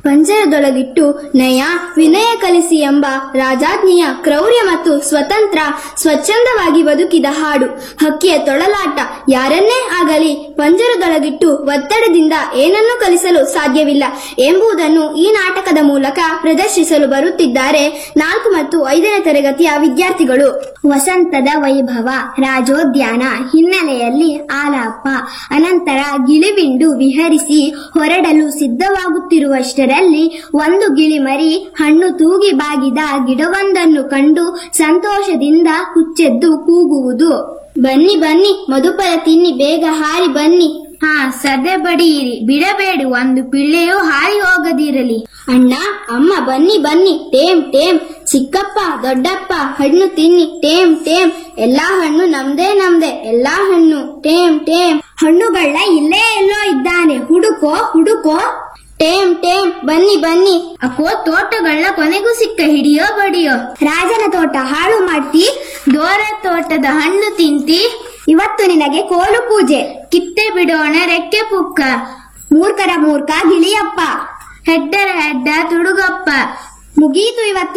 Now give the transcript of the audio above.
ಪಂಜರದೊಳಗಿಟ್ಟು ನಯ ವಿನಯ ಕಲಿಸಿ ಎಂಬ ರಾಜಾಜ್ಞೆಯ ಕ್ರೌರ್ಯ ಮತ್ತು ಸ್ವತಂತ್ರ ಸ್ವಚ್ಛಂದವಾಗಿ ಬದುಕಿದ ಹಾಡು ಹಕ್ಕಿಯ ತೊಳಲಾಟ ಯಾರನ್ನೇ ಆಗಲಿ ಪಂಜರದೊಳಗಿಟ್ಟು ಒತ್ತಡದಿಂದ ಏನನ್ನೂ ಕಲಿಸಲು ಸಾಧ್ಯವಿಲ್ಲ ಎಂಬುದನ್ನು ಈ ನಾಟಕದ ಮೂಲಕ ಪ್ರದರ್ಶಿಸಲು ಬರುತ್ತಿದ್ದಾರೆ ನಾಲ್ಕು ಮತ್ತು ಐದನೇ ತರಗತಿಯ ವಿದ್ಯಾರ್ಥಿಗಳು ವಸಂತದ ವೈಭವ ರಾಜೋದ್ಯಾನ ಹಿನ್ನೆಲೆಯಲ್ಲಿ ಆಲಾಪ ಅನಂತರ ಗಿಳಿಬಿಂಡು ವಿಹರಿಸಿ ಹೊರಡಲು ಸಿದ್ಧವಾಗುತ್ತಿರುವಷ್ಟರಲ್ಲಿ ಒಂದು ಗಿಳಿಮರಿ ಹಣ್ಣು ತೂಗಿ ಬಾಗಿದ ಗಿಡವೊಂದನ್ನು ಕಂಡು ಸಂತೋಷದಿಂದ ಹುಚ್ಚೆದ್ದು ಕೂಗುವುದು ಬನ್ನಿ ಬನ್ನಿ ಮಧುಪರ ತಿನ್ನಿ ಬೇಗ ಹಾರಿ ಬನ್ನಿ ಹಾ ಸದೆ ಬಡಿಯಿರಿ ಬಿಡಬೇಡಿ ಒಂದು ಪಿಳ್ಳೆಯೂ ಹಾರಿ ಹೋಗದಿರಲಿ ಅಣ್ಣ ಅಮ್ಮ ಬನ್ನಿ ಬನ್ನಿ ಟೇಮ್ ಟೇಮ್ ಚಿಕ್ಕಪ್ಪ ದೊಡ್ಡಪ್ಪ ಹಣ್ಣು ತಿನ್ನಿ ಟೇಮ್ ಟೇಮ್ ಎಲ್ಲಾ ಹಣ್ಣು ನಮ್ದೇ ನಮ್ದೇ ಎಲ್ಲಾ ಹಣ್ಣು ಟೇಮ್ ಟೇಮ್ ಹಣ್ಣುಗಳ ಇಲ್ಲೇ ಎಲ್ಲೋ ಇದ್ದಾನೆ ಹುಡುಕೋ ಹುಡುಕೋ ಟೇಮ್ ಟೇಮ್ ಬನ್ನಿ ಬನ್ನಿ ಅಕೋ ತೋಟಗಳ ಕೊನೆಗೂ ಸಿಕ್ಕ ಹಿಡಿಯೋ ಬಡಿಯೋ ರಾಜನ ತೋಟ ಹಾಳು ಮಾಡ್ತಿ ದೋರ ತೋಟದ ಹಣ್ಣು ತಿಂತಿ ಇವತ್ತು ನಿನಗೆ ಕೋಲು ಪೂಜೆ ಕಿತ್ತೆ ಬಿಡೋಣ ರೆಕ್ಕೆ ಪುಕ್ಕ ಮೂರ್ಖರ ಮೂರ್ಖ ಗಿಳಿಯಪ್ಪ ಹೆಡ್ಡರ ಹೆಡ್ಡ ತುಡುಗಪ್ಪ ಮುಗೀತು ಇವತ್ತು